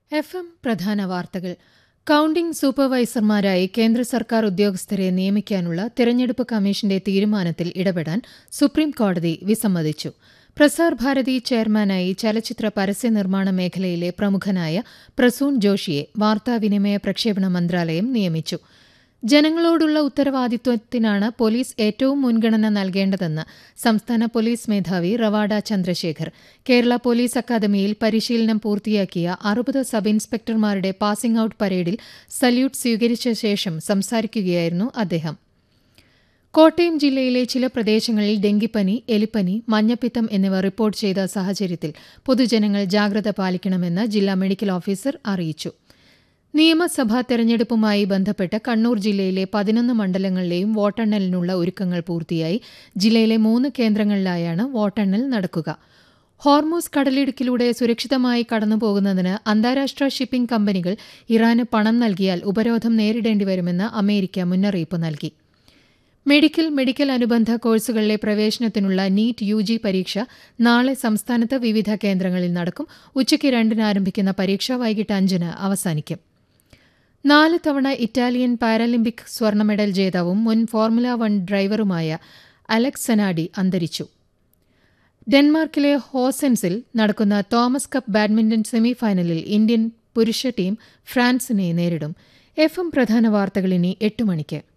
F M പ്രധാന വാർത്തകൾ counting സൂപ്പർവൈസർമാരായി കേന്ദ്ര സർക്കാർ ഉദ്യോഗസ്ഥരെ നിയമിക്കാനുള്ള തെരഞ്ഞെടുപ്പ് കമ്മീഷന്റെ തീരുമാനത്തിൽ ഇടപെടാൻ സുപ്രീം കോടതി വിസമ്മതിച്ചു പ്രസാർ ഭാരതി ചെയർമാനായി ചലച്ചിത്ര പരസ്യ നിർമ്മാണ മേഖലയിലെ പ്രമുഖനായ പ്രസൂൺ ജോഷിയെ വാർത്താവിനിമയ പ്രക്ഷേപണ മന്ത്രാലയം നിയമിച്ചു ജനങ്ങളോടുള്ള ഉത്തരവാദിത്വത്തിനാണ് പോലീസ് ഏറ്റവും മുൻഗണന നൽകേണ്ടതെന്ന് സംസ്ഥാന പോലീസ് മേധാവി റവാഡ ചന്ദ്രശേഖർ കേരള പോലീസ് അക്കാദമിയിൽ പരിശീലനം പൂർത്തിയാക്കിയ അറുപത് സബ് ഇൻസ്പെക്ടർമാരുടെ പാസിംഗ് ഔട്ട് പരേഡിൽ സല്യൂട്ട് സ്വീകരിച്ച ശേഷം സംസാരിക്കുകയായിരുന്നു അദ്ദേഹം കോട്ടയം ജില്ലയിലെ ചില പ്രദേശങ്ങളിൽ ഡെങ്കിപ്പനി എലിപ്പനി മഞ്ഞപ്പിത്തം എന്നിവ റിപ്പോർട്ട് ചെയ്ത സാഹചര്യത്തിൽ പൊതുജനങ്ങൾ ജാഗ്രത പാലിക്കണമെന്ന് ജില്ലാ മെഡിക്കൽ ഓഫീസർ അറിയിച്ചു നിയമസഭാ തെരഞ്ഞെടുപ്പുമായി ബന്ധപ്പെട്ട് കണ്ണൂർ ജില്ലയിലെ പതിനൊന്ന് മണ്ഡലങ്ങളിലെയും വോട്ടെണ്ണലിനുള്ള ഒരുക്കങ്ങൾ പൂർത്തിയായി ജില്ലയിലെ മൂന്ന് കേന്ദ്രങ്ങളിലായാണ് വോട്ടെണ്ണൽ നടക്കുക ഹോർമൂസ് കടലിടുക്കിലൂടെ സുരക്ഷിതമായി കടന്നുപോകുന്നതിന് അന്താരാഷ്ട്ര ഷിപ്പിംഗ് കമ്പനികൾ ഇറാന് പണം നൽകിയാൽ ഉപരോധം നേരിടേണ്ടിവരുമെന്ന് അമേരിക്ക മുന്നറിയിപ്പ് നൽകി മെഡിക്കൽ മെഡിക്കൽ അനുബന്ധ കോഴ്സുകളിലെ പ്രവേശനത്തിനുള്ള നീറ്റ് യു ജി പരീക്ഷ നാളെ സംസ്ഥാനത്ത് വിവിധ കേന്ദ്രങ്ങളിൽ നടക്കും ഉച്ചയ്ക്ക് രണ്ടിന് ആരംഭിക്കുന്ന പരീക്ഷ വൈകിട്ട് അഞ്ചിന് അവസാനിക്കും നാല് തവണ ഇറ്റാലിയൻ പാരാലിമ്പിക് സ്വർണ്ണ മെഡൽ ജേതാവും മുൻ ഫോർമുല വൺ ഡ്രൈവറുമായ അലക്സ് സെനാഡി അന്തരിച്ചു ഡെൻമാർക്കിലെ ഹോസെൻസിൽ നടക്കുന്ന തോമസ് കപ്പ് ബാഡ്മിന്റൺ സെമിഫൈനലിൽ ഇന്ത്യൻ പുരുഷ ടീം ഫ്രാൻസിനെ നേരിടും എഫ് എം പ്രധാന വാർത്തകൾ ഇനി എട്ട് മണിക്ക്